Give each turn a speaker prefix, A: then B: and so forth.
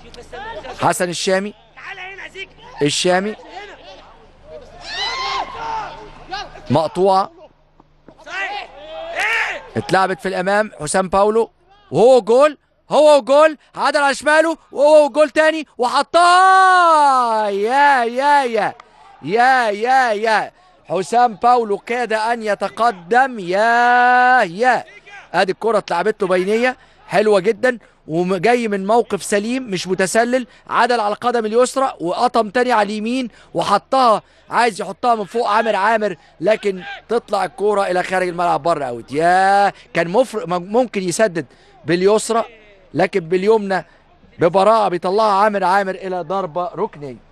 A: حسن الشامي الشامي مقطوعه اتلعبت في الامام حسام باولو وهو جول هو جول عدل على شماله وهو جول تاني وحطها يا يا يا يا يا يا حسام باولو كاد ان يتقدم يا يا ادي الكره اتلعبت له بينيه حلوه جدا وجاي من موقف سليم مش متسلل عدل على القدم اليسرى وقطم تاني على اليمين وحطها عايز يحطها من فوق عامر عامر لكن تطلع الكوره الى خارج الملعب بره اوت يا كان مفر ممكن يسدد باليسرى لكن باليمنى ببراءه بيطلعها عامر عامر الى ضربه ركنيه